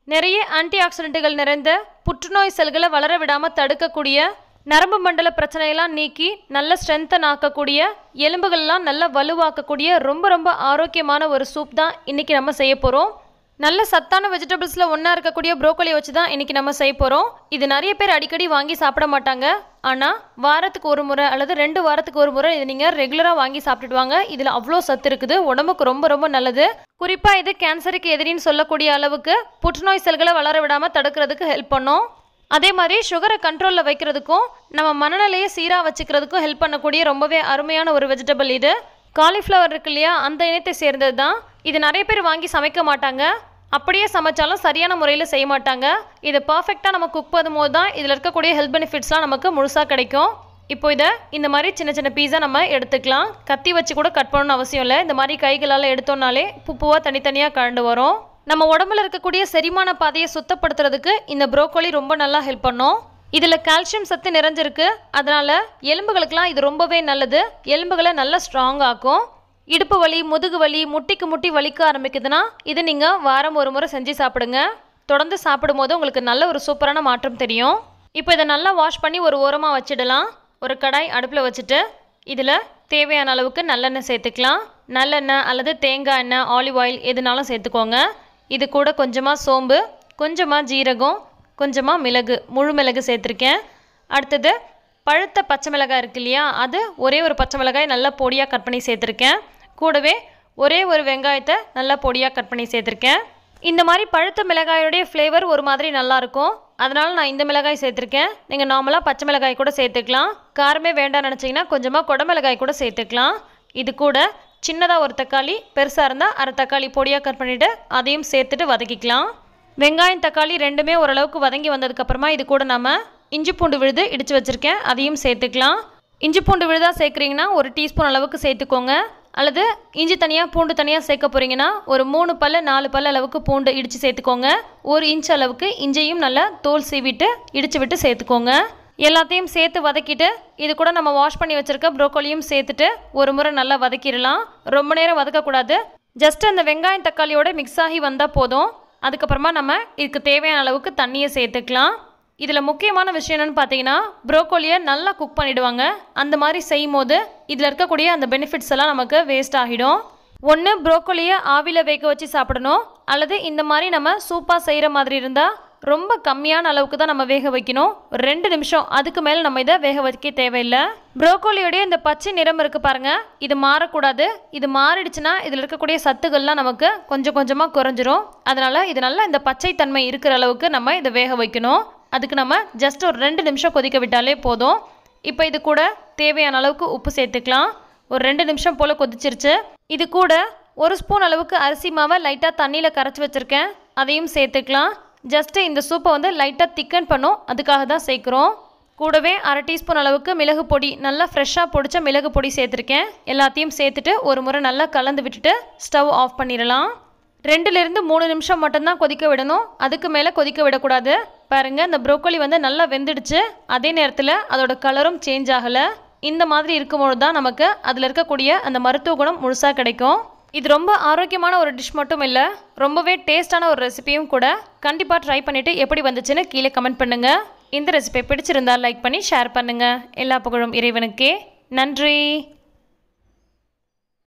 நிறைய ஆன்டி ஆக்சிடென்ட்டுகள் நிறைந்த புற்றுநோய் செல்களை வளர விடாமல் தடுக்கக்கூடிய நரம்பு மண்டல பிரச்சனையெல்லாம் நீக்கி நல்ல ஸ்ட்ரென்த்தன் ஆக்கக்கூடிய எலும்புகள்லாம் நல்லா வலுவாக்கக்கூடிய ரொம்ப ரொம்ப ஆரோக்கியமான ஒரு சூப் தான் இன்றைக்கி நம்ம செய்ய போகிறோம் நல்ல சத்தான வெஜிடபிள்ஸில் ஒன்றா இருக்கக்கூடிய ப்ரோக்கோலி வச்சு தான் இன்றைக்கி நம்ம செய்ய போகிறோம் இது நிறைய பேர் அடிக்கடி வாங்கி சாப்பிட மாட்டாங்க ஆனால் வாரத்துக்கு ஒரு முறை அல்லது ரெண்டு வாரத்துக்கு ஒரு முறை இது நீங்கள் ரெகுலராக வாங்கி சாப்பிட்டுடுவாங்க இதில் அவ்வளோ சத்து இருக்குது உடம்புக்கு ரொம்ப ரொம்ப நல்லது குறிப்பாக இது கேன்சருக்கு எதிரின்னு சொல்லக்கூடிய அளவுக்கு புற்றுநோய் செல்களை வளர விடாமல் தடுக்கிறதுக்கு ஹெல்ப் பண்ணும் அதே மாதிரி சுகரை கண்ட்ரோலில் வைக்கிறதுக்கும் நம்ம மனநிலையை சீராக வச்சுக்கிறதுக்கும் ஹெல்ப் பண்ணக்கூடிய ரொம்பவே அருமையான ஒரு வெஜிடபிள் இது காலிஃப்ளவர் இருக்கு இல்லையா அந்த இனத்தை சேர்ந்தது தான் இது நிறைய பேர் வாங்கி சமைக்க மாட்டாங்க அப்படியே சமைச்சாலும் சரியான முறையில் செய்ய மாட்டாங்க இதை பர்ஃபெக்டாக நம்ம குக் பண்ணும்போது தான் இதில் இருக்கக்கூடிய ஹெல்த் பெனிஃபிட்ஸ்லாம் நமக்கு முழுசாக கிடைக்கும் இப்போ இதை இந்த மாதிரி சின்ன சின்ன பீஸா நம்ம எடுத்துக்கலாம் கத்தி வச்சு கூட கட் பண்ணணும்னு அவசியம் இல்லை இந்த மாதிரி கைகளால் எடுத்தோம்னாலே புப்புவாக தனித்தனியாக கலண்டு வரும் நம்ம உடம்புல இருக்கக்கூடிய செரிமான பாதையை சுத்தப்படுத்துறதுக்கு இந்த ப்ரோக்கோலி ரொம்ப நல்லா ஹெல்ப் பண்ணும் இதில் கால்சியம் சத்து நிறைஞ்சிருக்கு அதனால எலும்புகளுக்கெல்லாம் இது ரொம்பவே நல்லது எலும்புகளை நல்லா ஸ்ட்ராங் ஆக்கும் இடுப்பு வலி முதுகு வலி முட்டிக்கு முட்டி வலிக்க ஆரம்பிக்குதுன்னா இது நீங்கள் வாரம் ஒரு முறை செஞ்சு சாப்பிடுங்க தொடர்ந்து சாப்பிடும்போது உங்களுக்கு நல்ல ஒரு சூப்பரான மாற்றம் தெரியும் இப்போ இதை நல்லா வாஷ் பண்ணி ஒரு ஓரமாக வச்சிடலாம் ஒரு கடாய் அடுப்பில் வச்சுட்டு இதில் தேவையான அளவுக்கு நல்லெண்ணெய் சேர்த்துக்கலாம் நல்லெண்ணெய் அல்லது தேங்காய் எண்ணெய் ஆலிவ் ஆயில் எதுனாலும் சேர்த்துக்கோங்க இது கூட கொஞ்சமாக சோம்பு கொஞ்சமாக ஜீரகம் கொஞ்சமாக மிளகு முழு மிளகு சேர்த்துருக்கேன் அடுத்தது பழுத்த பச்சை மிளகாய் இருக்கு இல்லையா அது ஒரே ஒரு பச்சை மிளகாய் நல்லா பொடியாக கட் பண்ணி சேர்த்துருக்கேன் கூடவே ஒரே ஒரு வெங்காயத்தை நல்லா பொடியாக கட் பண்ணி சேர்த்துருக்கேன் இந்த மாதிரி பழுத்த மிளகாயோடைய ஃப்ளேவர் ஒரு மாதிரி நல்லாயிருக்கும் அதனால் நான் இந்த மிளகாய் சேர்த்துருக்கேன் நீங்கள் நார்மலாக பச்சை மிளகாய் கூட சேர்த்துக்கலாம் காரமே வேண்டாம்னு நினச்சிங்கன்னா கொஞ்சமாக குடமிளகாய் கூட சேர்த்துக்கலாம் இது கூட சின்னதாக ஒரு தக்காளி பெருசாக இருந்தால் அரை தக்காளி பொடியாக கட் பண்ணிவிட்டு அதையும் சேர்த்துட்டு வதக்கிக்கலாம் வெங்காயம் தக்காளி ரெண்டுமே ஓரளவுக்கு வதங்கி வந்ததுக்கப்புறமா இது கூட நம்ம இஞ்சி பூண்டு விழுது இடித்து வச்சுருக்கேன் அதையும் சேர்த்துக்கலாம் இஞ்சி பூண்டு விழுதா சேர்க்குறீங்கன்னா ஒரு டீஸ்பூன் அளவுக்கு சேர்த்துக்கோங்க அல்லது இஞ்சி தனியாக பூண்டு தனியாக சேர்க்க போகிறீங்கன்னா ஒரு மூணு பல்ல நாலு பல்ல அளவுக்கு பூண்டு இடித்து சேர்த்துக்கோங்க ஒரு இன்ச் அளவுக்கு இஞ்சியும் நல்லா தோல் சீவிட்டு இடித்து விட்டு சேர்த்துக்கோங்க எல்லாத்தையும் சேர்த்து வதக்கிட்டு இது கூட நம்ம வாஷ் பண்ணி வச்சுருக்க ப்ரோக்கோலியும் சேர்த்துட்டு ஒரு முறை நல்லா வதக்கிடலாம் ரொம்ப நேரம் வதக்கக்கூடாது ஜஸ்ட் அந்த வெங்காயம் தக்காளியோட மிக்ஸ் ஆகி வந்தால் போதும் அதுக்கப்புறமா நம்ம இதுக்கு தேவையான அளவுக்கு தண்ணியை சேர்த்துக்கலாம் இதில் முக்கியமான விஷயம் என்னென்னு பார்த்தீங்கன்னா ப்ரோக்கோலியை நல்லா குக் பண்ணிவிடுவாங்க அந்த மாதிரி செய்யும் போது இதில் இருக்கக்கூடிய அந்த பெனிஃபிட்ஸ் எல்லாம் நமக்கு வேஸ்ட் ஆகிடும் ஒன்று ப்ரோக்கோலியை ஆவியில் வேக வச்சு சாப்பிடணும் அல்லது இந்த மாதிரி நம்ம சூப்பாக செய்கிற மாதிரி இருந்தால் ரொம்ப கம்மியான அளவுக்கு தான் நம்ம வேக வைக்கணும் ஒரு ரெண்டு நிமிஷம் அதுக்கு மேலே நம்ம இதை வேக வைக்க தேவையில்லை ப்ரோக்கோலியோடைய இந்த பச்சை நிறம் இருக்குது பாருங்கள் இது மாறக்கூடாது இது மாறிடுச்சுன்னா இதில் இருக்கக்கூடிய சத்துக்கள்லாம் நமக்கு கொஞ்சம் கொஞ்சமாக குறைஞ்சிரும் அதனால் இது நல்லா இந்த பச்சை தன்மை இருக்கிற அளவுக்கு நம்ம இதை வேக வைக்கணும் அதுக்கு நம்ம ஜஸ்ட் ஒரு ரெண்டு நிமிஷம் கொதிக்க விட்டாலே போதும் இப்போ இது கூட தேவையான அளவுக்கு உப்பு சேர்த்துக்கலாம் ஒரு ரெண்டு நிமிஷம் போல் கொதிச்சிருச்சு இது கூட ஒரு ஸ்பூன் அளவுக்கு அரிசி மாவை லைட்டாக தண்ணியில் கரைச்சி வச்சுருக்கேன் அதையும் சேர்த்துக்கலாம் ஜஸ்ட்டு இந்த சூப்பை வந்து லைட்டாக திக்கன் பண்ணும் அதுக்காக தான் சேர்க்குறோம் கூடவே அரை டீஸ்பூன் அளவுக்கு மிளகு பொடி நல்லா ஃப்ரெஷ்ஷாக பொடிச்ச மிளகு பொடி சேர்த்துருக்கேன் எல்லாத்தையும் சேர்த்துட்டு ஒரு முறை நல்லா கலந்து விட்டுட்டு ஸ்டவ் ஆஃப் பண்ணிடலாம் ரெண்டுலேருந்து மூணு நிமிஷம் மட்டும்தான் கொதிக்க விடணும் அதுக்கு மேலே கொதிக்க விடக்கூடாது பாருங்கள் இந்த ப்ரோக்கோலி வந்து நல்லா வெந்துடுச்சு அதே நேரத்தில் அதோட கலரும் சேஞ்ச் ஆகலை இந்த மாதிரி இருக்கும்பொழுது தான் நமக்கு அதில் இருக்கக்கூடிய அந்த மருத்துவ குணம் முழுசாக கிடைக்கும் இது ரொம்ப ஆரோக்கியமான ஒரு டிஷ் மட்டும் இல்லை ரொம்பவே டேஸ்டான ஒரு ரெசிபியும் கூட கண்டிப்பாக ட்ரை பண்ணிவிட்டு எப்படி வந்துச்சுன்னு கீழே கமெண்ட் பண்ணுங்கள் இந்த ரெசிபி பிடிச்சிருந்தா லைக் பண்ணி ஷேர் பண்ணுங்கள் எல்லா புகழும் இறைவனுக்கே நன்றி